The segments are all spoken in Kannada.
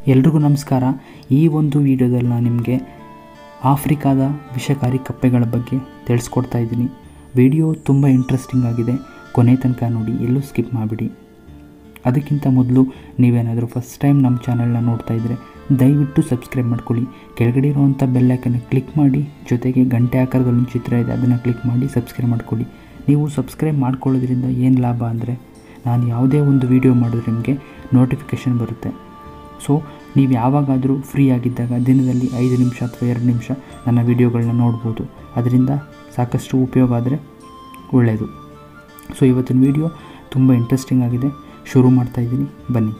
ಎಲ್ರಿಗೂ ನಮಸ್ಕಾರ ಈ ಒಂದು ವಿಡಿಯೋದಲ್ಲಿ ನಾನು ನಿಮಗೆ ಆಫ್ರಿಕಾದ ವಿಷಕಾರಿ ಕಪ್ಪೆಗಳ ಬಗ್ಗೆ ತಿಳಿಸ್ಕೊಡ್ತಾ ಇದ್ದೀನಿ ವಿಡಿಯೋ ತುಂಬ ಇಂಟ್ರೆಸ್ಟಿಂಗ್ ಆಗಿದೆ ಕೊನೆ ತನಕ ನೋಡಿ ಎಲ್ಲೂ ಸ್ಕಿಪ್ ಮಾಡಿಬಿಡಿ ಅದಕ್ಕಿಂತ ಮೊದಲು ನೀವೇನಾದರೂ ಫಸ್ಟ್ ಟೈಮ್ ನಮ್ಮ ಚಾನಲ್ನ ನೋಡ್ತಾ ಇದ್ದರೆ ದಯವಿಟ್ಟು ಸಬ್ಸ್ಕ್ರೈಬ್ ಮಾಡ್ಕೊಳ್ಳಿ ಕೆಳಗಡೆ ಇರುವಂಥ ಬೆಲ್ಲೈಕನ್ನು ಕ್ಲಿಕ್ ಮಾಡಿ ಜೊತೆಗೆ ಗಂಟೆ ಆಕಾರದಲ್ಲಿ ಒಂದು ಚಿತ್ರ ಇದೆ ಅದನ್ನು ಕ್ಲಿಕ್ ಮಾಡಿ ಸಬ್ಸ್ಕ್ರೈಬ್ ಮಾಡ್ಕೊಳ್ಳಿ ನೀವು ಸಬ್ಸ್ಕ್ರೈಬ್ ಮಾಡ್ಕೊಳ್ಳೋದ್ರಿಂದ ಏನು ಲಾಭ ಅಂದರೆ ನಾನು ಯಾವುದೇ ಒಂದು ವಿಡಿಯೋ ಮಾಡಿದ್ರೆ ನಿಮಗೆ ನೋಟಿಫಿಕೇಷನ್ ಬರುತ್ತೆ ಸೊ ನೀವು ಯಾವಾಗಾದರೂ ಫ್ರೀ ಆಗಿದ್ದಾಗ ದಿನದಲ್ಲಿ ಐದು ನಿಮಿಷ ಅಥವಾ ಎರಡು ನಿಮಿಷ ನನ್ನ ವಿಡಿಯೋಗಳನ್ನ ನೋಡ್ಬೋದು ಅದರಿಂದ ಸಾಕಷ್ಟು ಉಪಯೋಗ ಆದರೆ ಒಳ್ಳೆಯದು ಸೊ ಇವತ್ತಿನ ವಿಡಿಯೋ ತುಂಬ ಇಂಟ್ರೆಸ್ಟಿಂಗ್ ಆಗಿದೆ ಶುರು ಮಾಡ್ತಾ ಇದ್ದೀನಿ ಬನ್ನಿ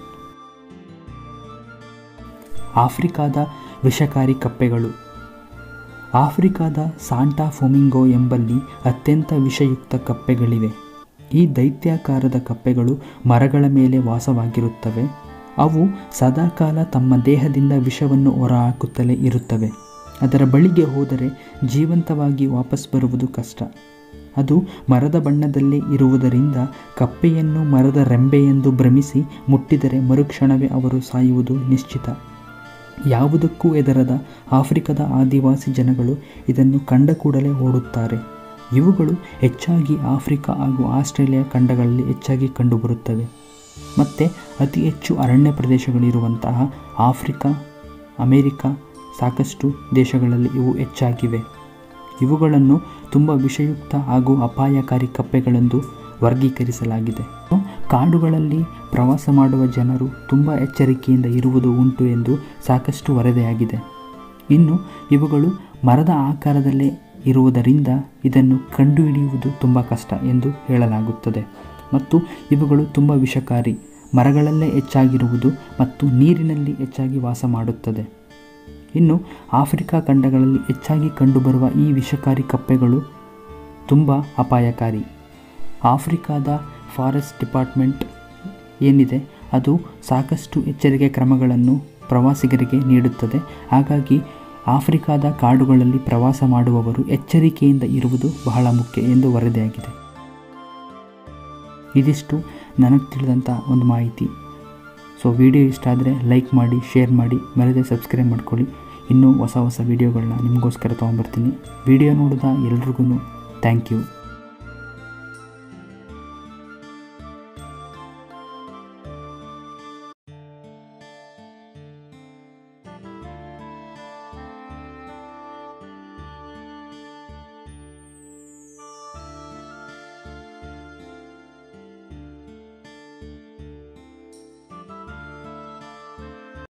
ಆಫ್ರಿಕಾದ ವಿಷಕಾರಿ ಕಪ್ಪೆಗಳು ಆಫ್ರಿಕಾದ ಸಾಂಟಾ ಫೊಮಿಂಗೋ ಎಂಬಲ್ಲಿ ಅತ್ಯಂತ ವಿಷಯುಕ್ತ ಕಪ್ಪೆಗಳಿವೆ ಈ ದೈತ್ಯಾಕಾರದ ಕಪ್ಪೆಗಳು ಮರಗಳ ಮೇಲೆ ವಾಸವಾಗಿರುತ್ತವೆ ಅವು ಸದಾಕಾಲ ತಮ್ಮ ದೇಹದಿಂದ ವಿಷವನ್ನು ಹೊರಹಾಕುತ್ತಲೇ ಇರುತ್ತವೆ ಅದರ ಬಳಿಗೆ ಹೋದರೆ ಜೀವಂತವಾಗಿ ವಾಪಸ್ ಬರುವುದು ಕಷ್ಟ ಅದು ಮರದ ಬಣ್ಣದಲ್ಲೇ ಇರುವುದರಿಂದ ಕಪ್ಪೆಯನ್ನು ಮರದ ರೆಂಬೆಯೆಂದು ಭ್ರಮಿಸಿ ಮುಟ್ಟಿದರೆ ಮರುಕ್ಷಣವೇ ಅವರು ಸಾಯುವುದು ನಿಶ್ಚಿತ ಯಾವುದಕ್ಕೂ ಎದರದ ಆಫ್ರಿಕದ ಆದಿವಾಸಿ ಜನಗಳು ಇದನ್ನು ಕಂಡ ಕೂಡಲೇ ಓಡುತ್ತಾರೆ ಇವುಗಳು ಹೆಚ್ಚಾಗಿ ಆಫ್ರಿಕಾ ಹಾಗೂ ಆಸ್ಟ್ರೇಲಿಯಾ ಖಂಡಗಳಲ್ಲಿ ಹೆಚ್ಚಾಗಿ ಕಂಡುಬರುತ್ತವೆ ಮತ್ತು ಅತಿ ಹೆಚ್ಚು ಅರಣ್ಯ ಪ್ರದೇಶಗಳಿರುವಂತಹ ಆಫ್ರಿಕಾ ಅಮೇರಿಕಾ ಸಾಕಷ್ಟು ದೇಶಗಳಲ್ಲಿ ಇವು ಹೆಚ್ಚಾಗಿವೆ ಇವುಗಳನ್ನು ತುಂಬ ವಿಷಯುಕ್ತ ಹಾಗೂ ಅಪಾಯಕಾರಿ ಕಪ್ಪೆಗಳೆಂದು ವರ್ಗೀಕರಿಸಲಾಗಿದೆ ಕಾಡುಗಳಲ್ಲಿ ಪ್ರವಾಸ ಮಾಡುವ ಜನರು ತುಂಬ ಎಚ್ಚರಿಕೆಯಿಂದ ಇರುವುದು ಉಂಟು ಎಂದು ಸಾಕಷ್ಟು ವರದಿಯಾಗಿದೆ ಇನ್ನು ಇವುಗಳು ಮರದ ಆಕಾರದಲ್ಲೇ ಇರುವುದರಿಂದ ಇದನ್ನು ಕಂಡುಹಿಡಿಯುವುದು ತುಂಬ ಕಷ್ಟ ಎಂದು ಹೇಳಲಾಗುತ್ತದೆ ಮತ್ತು ಇವುಗಳು ತುಂಬ ವಿಷಕಾರಿ ಮರಗಳಲ್ಲೇ ಹೆಚ್ಚಾಗಿರುವುದು ಮತ್ತು ನೀರಿನಲ್ಲಿ ಹೆಚ್ಚಾಗಿ ವಾಸ ಮಾಡುತ್ತದೆ ಇನ್ನು ಆಫ್ರಿಕಾ ಖಂಡಗಳಲ್ಲಿ ಹೆಚ್ಚಾಗಿ ಕಂಡುಬರುವ ಈ ವಿಷಕಾರಿ ಕಪ್ಪೆಗಳು ತುಂಬ ಅಪಾಯಕಾರಿ ಆಫ್ರಿಕಾದ ಫಾರೆಸ್ಟ್ ಡಿಪಾರ್ಟ್ಮೆಂಟ್ ಏನಿದೆ ಅದು ಸಾಕಷ್ಟು ಎಚ್ಚರಿಕೆ ಕ್ರಮಗಳನ್ನು ಪ್ರವಾಸಿಗರಿಗೆ ನೀಡುತ್ತದೆ ಹಾಗಾಗಿ ಆಫ್ರಿಕಾದ ಕಾಡುಗಳಲ್ಲಿ ಪ್ರವಾಸ ಮಾಡುವವರು ಎಚ್ಚರಿಕೆಯಿಂದ ಇರುವುದು ಬಹಳ ಮುಖ್ಯ ಎಂದು ವರದಿಯಾಗಿದೆ ಇದಿಷ್ಟು ನನಗೆ ತಿಳಿದಂಥ ಒಂದು ಮಾಹಿತಿ ಸೊ ವಿಡಿಯೋ ಇಷ್ಟ ಆದರೆ ಲೈಕ್ ಮಾಡಿ ಶೇರ್ ಮಾಡಿ ಮರೆದೇ ಸಬ್ಸ್ಕ್ರೈಬ್ ಮಾಡ್ಕೊಳ್ಳಿ ಇನ್ನೂ ಹೊಸ ಹೊಸ ವೀಡಿಯೋಗಳನ್ನ ನಿಮಗೋಸ್ಕರ ತೊಗೊಂಬರ್ತೀನಿ ವಿಡಿಯೋ ನೋಡಿದ ಎಲ್ರಿಗೂ ಥ್ಯಾಂಕ್ ಯು